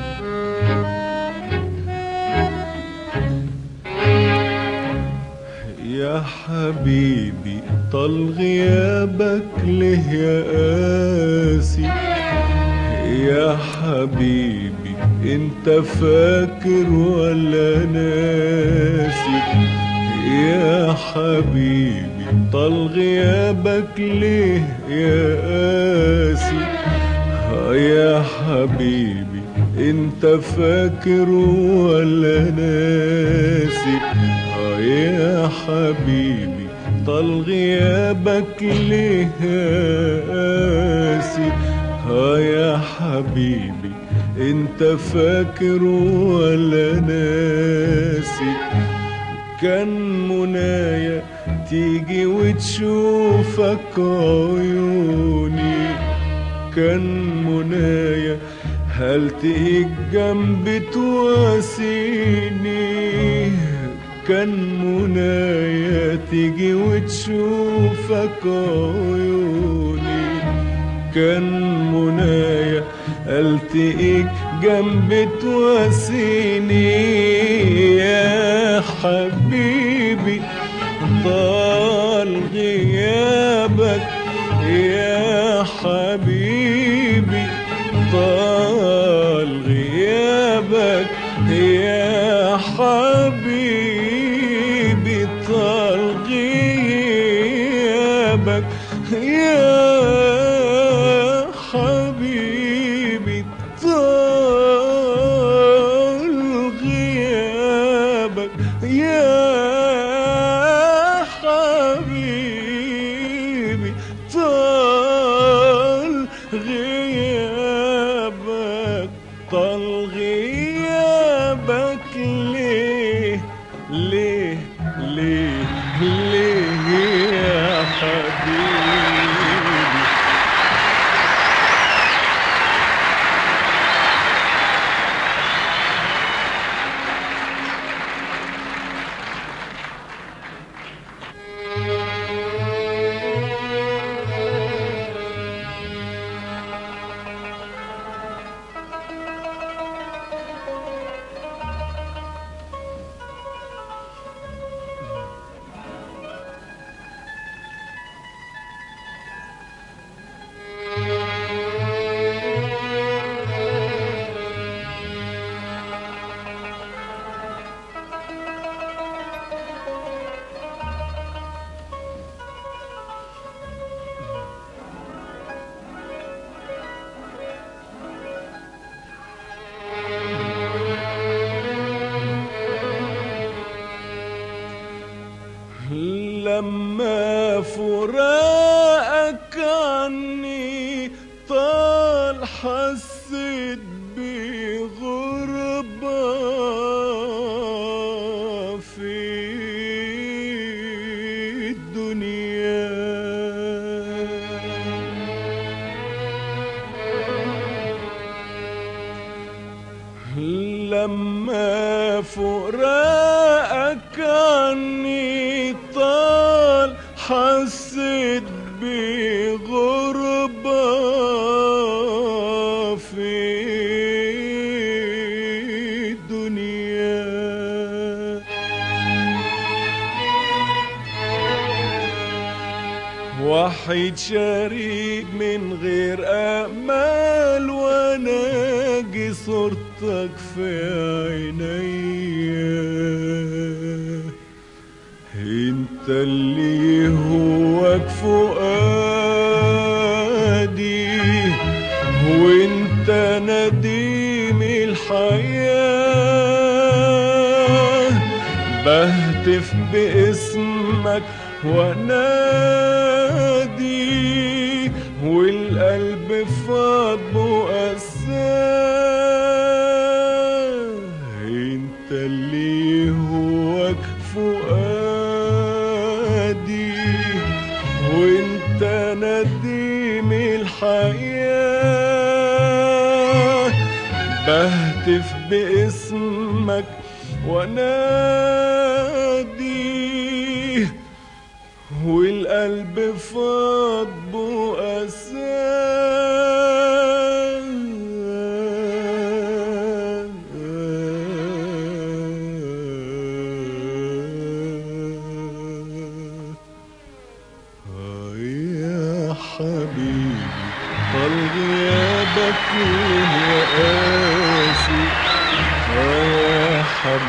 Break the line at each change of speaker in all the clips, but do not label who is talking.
يا حبيبي طال غيابك ليه يا قاسي يا حبيبي انت فاكر ولا ناسي يا حبيبي طال غيابك ليه يا قاسي يا حبيبي انت فاكر ولا ناسي يا حبيبي طال غيابك ليه قاسي ها يا حبيبي انت فاكر ولا ناسي كان منايا تيجي وتشوفك عيوني كان منايا هل تيجي جنبي تواسيني كان منايا تيجي وتشوفك عيوني كان منايا التقيك جنبي تواسيني يا حبيبي طال غيابك يا حبيبي طال غيابك يا حبيبي طال غيابك يا حبيبي طال غيابك يا حبيبي طال غيابك طال غيابك ليه ليه ليه ليه يا حبيبي لما فراقك عني طال حسيت بغربة في الدنيا لما فراقك عني طال حسيت بغربة في الدنيا وحيد شريك من غير امال وناجي صورتك في عينيا انت اللي هواك فؤادي وانت نديم الحياه بهتف باسمك ونادي والقلب فاض مؤساه انت اللي هواك فؤادي وانت نديم الحياه بهتف باسمك ونادي والقلب فاض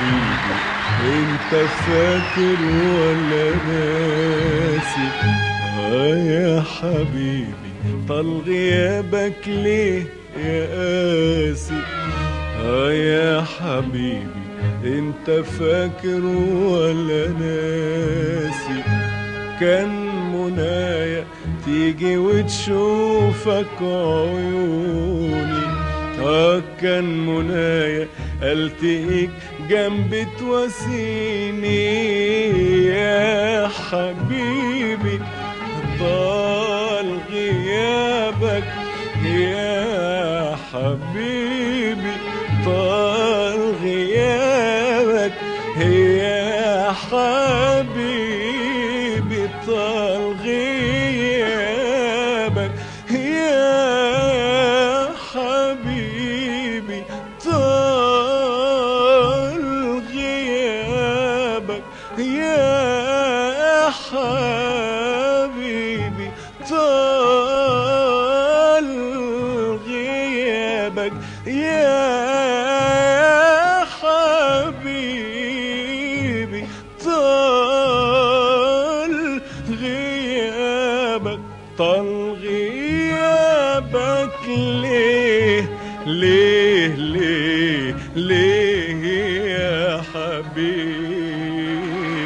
حبيبي انت فاكر ولا ناسي اه يا حبيبي طال غيابك ليه يا قاسي اه يا حبيبي انت فاكر ولا ناسي كان منايا تيجي وتشوفك عيوني اه كان منايا التقيك جنبي تواسيني يا حبيبي طال غيابك يا حبيبي طال غيابك يا حبيبي طال غيابك يا حبيبي طال غيابك يا حبيبي طال غيابك يا حبيبي طال غيابك طال غيابك ليه ليه ليه ليه يا حبيبي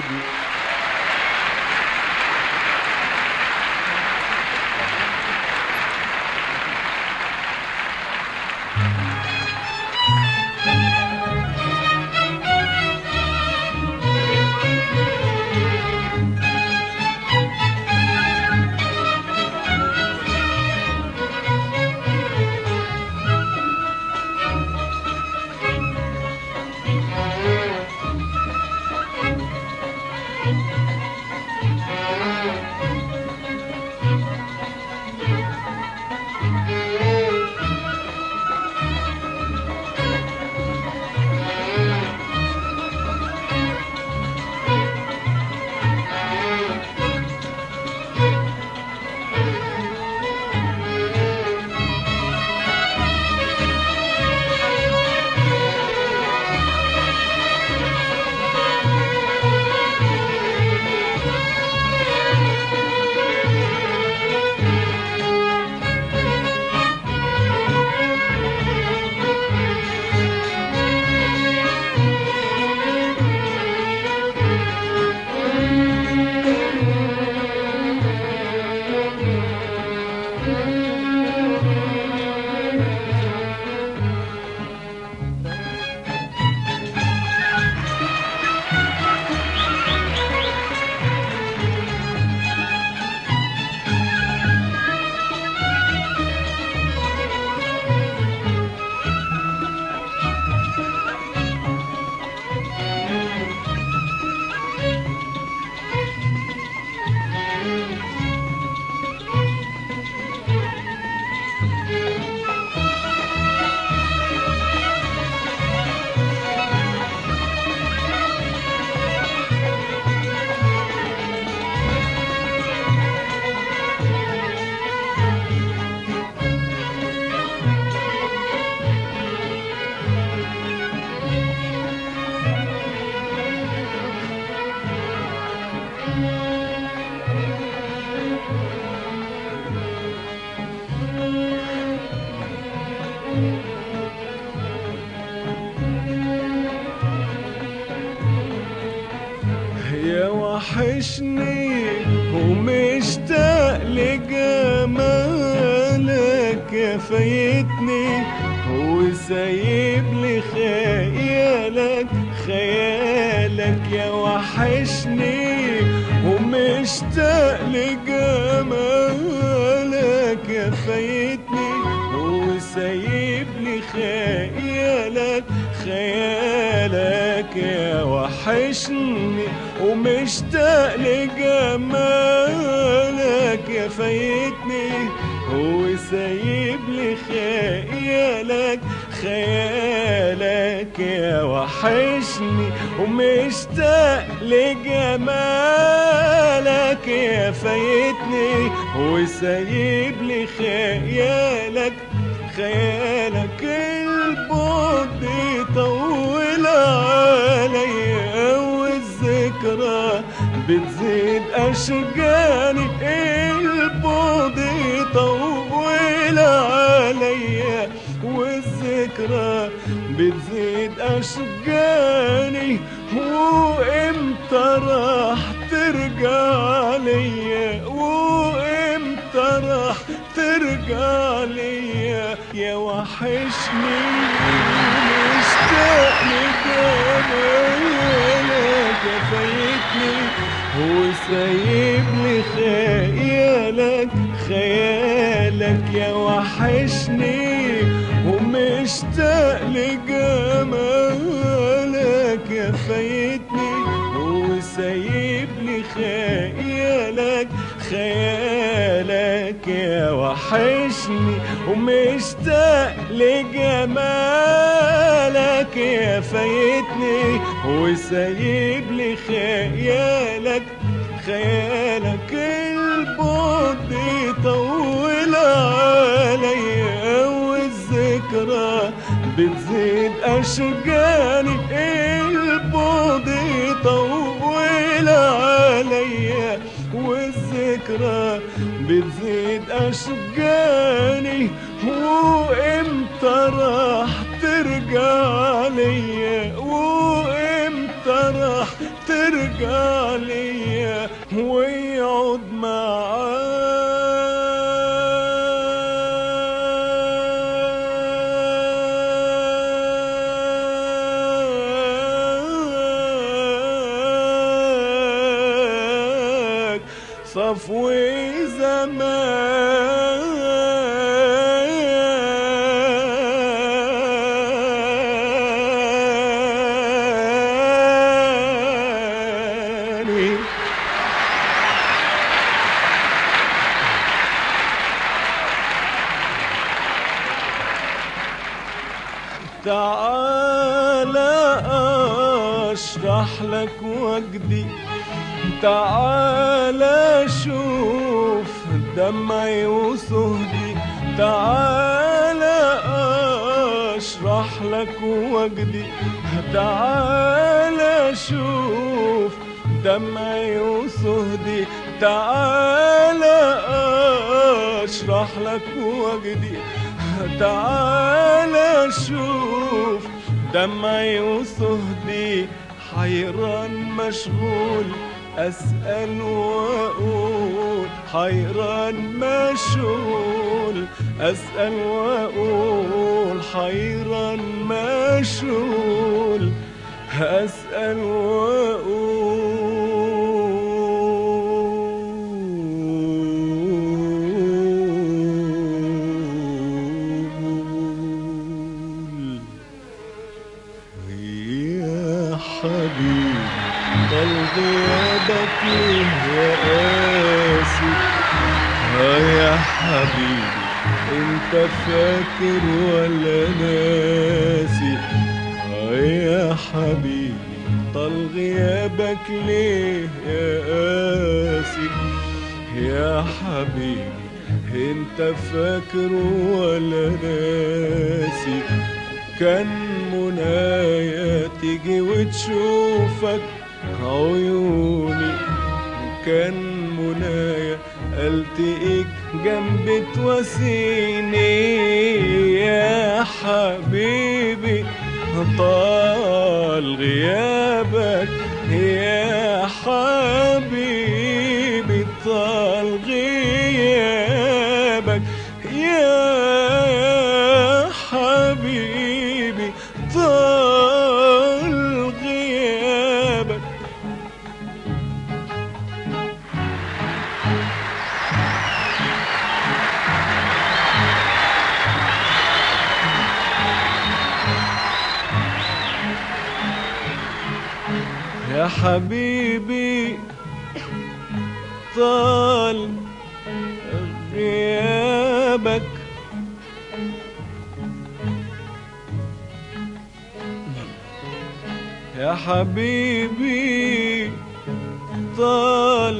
يا وحشني ومشتاق لجمالك يا فايتني وسايب لي خيالك خيالك يا وحشني ومشتاق لجمالك يا فايتني وسايب لي خيالك خيالك يا وحشني ومشتاق لجمالك يا فايتني وسايب لي خيالك خيالك يا وحشني ومشتاق لجمالك يا فايتني وسايب لي خيالك خيالك البعد يطول عليا بتزيد أشجاني البعد يطول عليا والذكرى بتزيد أشجاني وإمتى راح ترجع ليا وإمتى راح ترجع ليا يا وحشني مشتاق لجمالك فايتني وسايب لي خيالك خيالك يا وحشني ومشتاق لجمالك يا فايتني وسايب لي خيالك خيالك يا وحشني ومشتاق لجمالك يا فايتني وسايب لي خيالك خيالك البعد يطول عليا والذكرى بتزيد أشجاني البعد يطول عليا والذكرى بتزيد أشجاني وإمتى راح ترجع ليا وإمتى راح ترجع ليا ويقعد معاك صفوي زماني تعالى اشرح لك وجدي تعالى شوف دمعي وصهدي تعالى اشرح لك وجدي تعالى شوف دمعي وصهدي تعالى اشرح لك وجدي تعالى شوف دمعي وصهدي حيران مشغول أسأل وأقول حيران مشغول أسأل وأقول حيران مشغول أسأل وأقول يا حبيبي طال غيابك ليه يا قاسي ها يا حبيبي انت فاكر ولا ناسي ها يا حبيبي طال غيابك ليه يا قاسي يا حبيبي انت فاكر ولا ناسي كان منايا تيجي وتشوفك عيوني كان منايا التقيك جنبي تواسيني يا حبيبي طال غيابك يا حبيبي طال غيابك يا حبيبي طال غيابك يا حبيبي طال غيابك يا حبيبي طال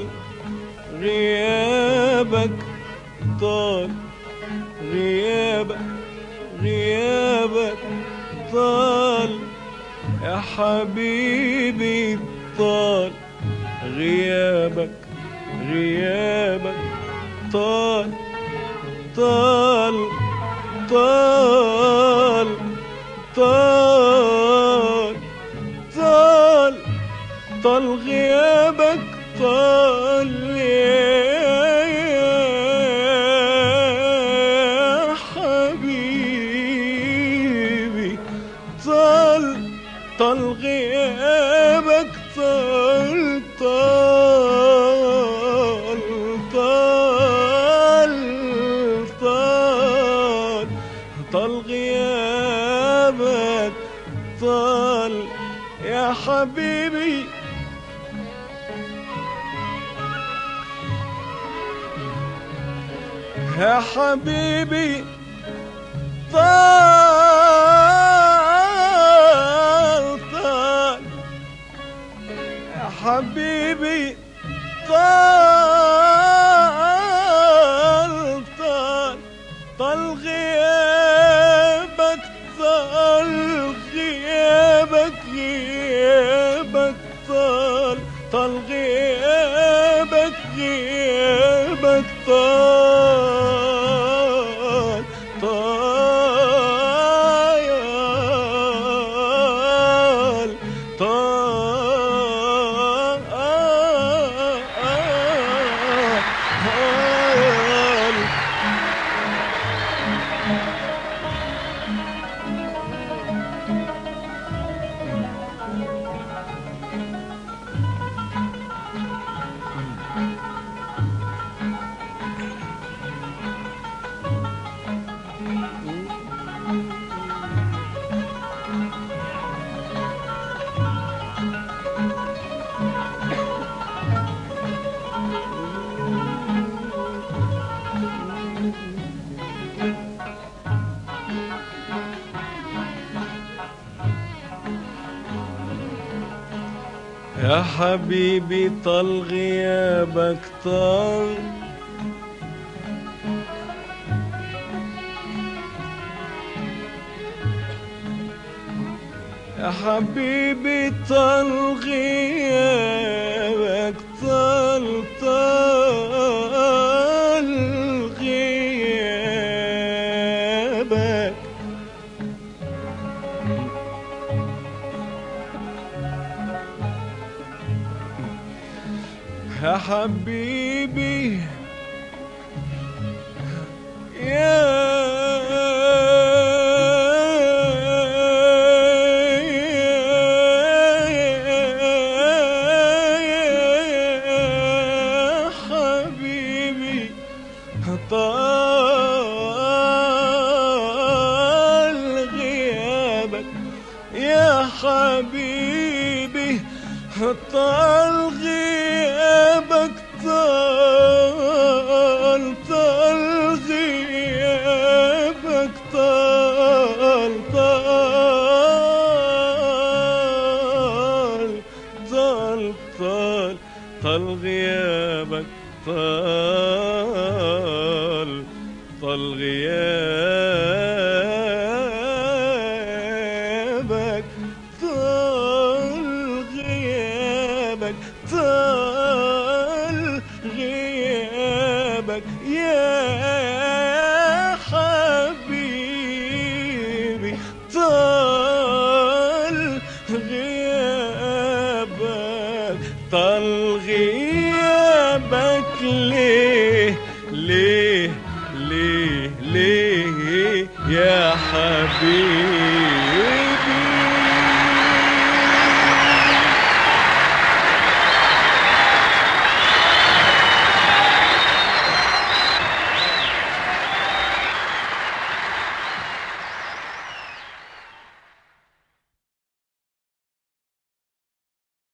غيابك طال غيابك غيابك طال يا حبيبي طال غيابك غيابك طال طال طال طال طال طال غيابك طال يا حبيبي طال طال غيابك طال طال طال طال طال غيابك طال يا حبيبي يا حبيبي طال طال يا حبيبي طال طال طال غيابك طال غيابك غيابك طال طال غيابك غيابك طال طال طال يا حبيبي طال غيابك طال يا حبيبي طال غيابك طال طال غيابك يا حبيبي يا حبيبي طال غيابك يا حبيبي طال غيابك طال طال غيابك طال طال طال طال طال غيابك طال طال غيابك طال غيابك طال غيابك يا حبيبي طال غيابك طال غيابك ليه